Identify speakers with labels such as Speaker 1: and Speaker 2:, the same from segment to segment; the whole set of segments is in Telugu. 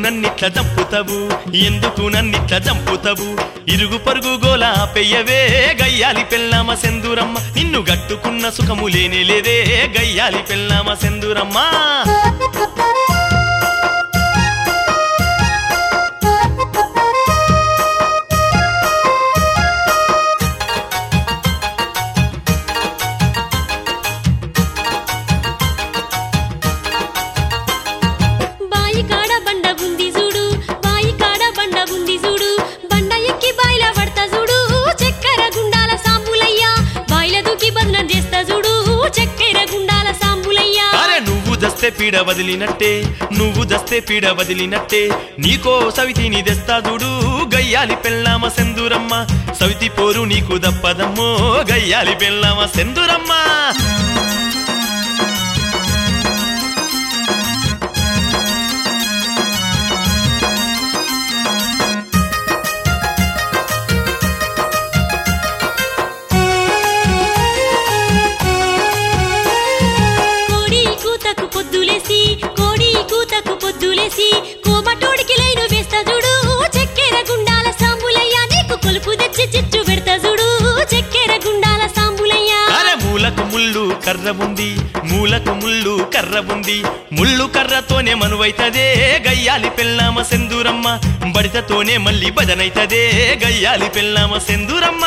Speaker 1: నన్నిట్ల చంపుతావు ఎందుకు నన్నిట్ల చంపుతావు ఇరుగు పరుగు గోల పెయ్యవే గయ్యాలి పెళ్ళామ సెందురమ్మ నిన్ను గట్టుకున్న సుఖము లేనే లేదే గయ్యాలి పెళ్ళామ సెందురమ్మ
Speaker 2: బాయి కాడ బండ ఉంది చూడు బాయి కాడ బండ ఉంది చూడు బండ ఎక్కి బాయిల పడతా చూడు చక్కెర గుండాల సాంబులయ్యా బాయిల దూకి బదనం చేస్తా చూడు చక్కెర గుండాల సాంబులయ్యా
Speaker 1: అరే నువ్వు దస్తే పీడ వదిలినట్టే నువ్వు దస్తే పీడ వదిలినట్టే నీకో సవితిని తెస్తా చూడు గయ్యాలి పెళ్ళామ సెందురమ్మ సవితి పోరు నీకు దప్పదమ్మో గయ్యాలి పెళ్ళామ సెందురమ్మ
Speaker 2: కోడి కూతకు పొద్దులేసి కోడి కూతకు పొద్దులేసి కోమటోడికి లైను వేస్తా చూడు చక్కెర గుండాల సాంబులయ్యా నీకు కొలుపు తెచ్చి చిచ్చు పెడతా చూడు చక్కెర గుండాల సాంబులయ్యా
Speaker 1: అరే మూలకు ముళ్ళు కర్ర ఉంది మూలకు ముళ్ళు కర్ర ఉంది ముళ్ళు కర్రతోనే మనువైతదే గయ్యాలి పెళ్ళామ సెందురమ్మ బడితతోనే మళ్ళీ భజనైతదే గయ్యాలి పెళ్ళామ సెందురమ్మ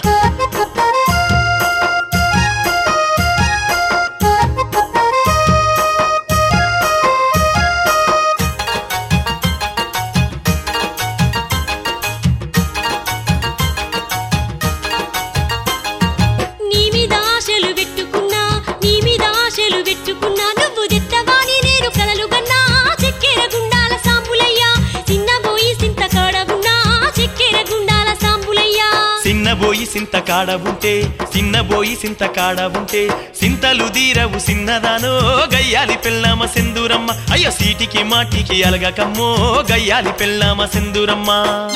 Speaker 2: నీ మీద ఆశలు పెట్టుకున్నా నీ మీద ఆశలు పెట్టుకున్నా నువ్వు తెత్తవాని నేను కలలు గన్నా చక్కెర గుండాల సాంబులయ్యా చిన్నబోయి సింత కాడ ఉన్నా చక్కెర గుండాల సాంబులయ్యా
Speaker 1: సిన్నబోయి సింత కాడ ఉంటే సిన్నబోయి సింత కాడ ఉంటే సింతలు దీరవు సిన్నదానో గయ్యాలి పెళ్ళామ సెందురమ్మ అయ్యో సీటికి మాటికి అలగకమ్మో గయ్యాలి పెళ్ళామ సెందురమ్మ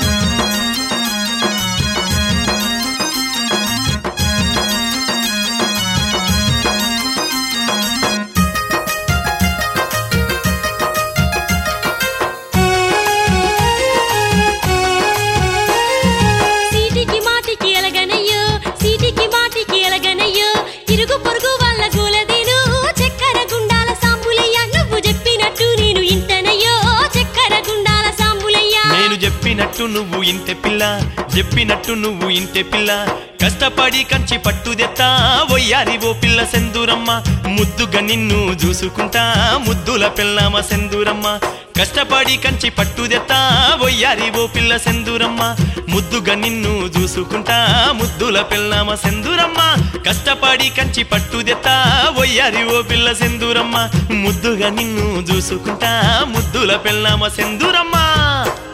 Speaker 2: సీటికి మాటికి ఎలగనయ్యో సీటికి మాటికి ఎలగనయ్యో ఇరుగు పొరుగు వాళ్ళ గోలదేను చక్కెర గుండాల సాంబులయ్యా నువ్వు చెప్పినట్టు నేను ఇంటనయ్యో చక్కెర గుండాల సాంబులయ్యా
Speaker 1: నేను చెప్పినట్టు నువ్వు ఇంటె పిల్ల చెప్పినట్టు నువ్వు ఇంటె పిల్ల కష్టపడి కంచి పట్టుదెత్తా వయ్యారి ఓ పిల్ల సెందురమ్మ ముద్దుగా నిన్ను చూసుకుంటా ముద్దుల పిల్లమ సెందురమ్మ కష్టపడి కంచి పట్టుదెత్తా వయ్యారి ఓ పిల్ల సెందురమ్మ ముద్దుగా నిన్ను చూసుకుంటా ముద్దుల పిల్లమ సెందురమ్మ కష్టపడి కంచి పట్టుదెత్తా వయ్యారి ఓ పిల్ల సెందురమ్మ ముద్దుగా నిన్ను చూసుకుంటా ముద్దుల పిల్లమ సెందురమ్మ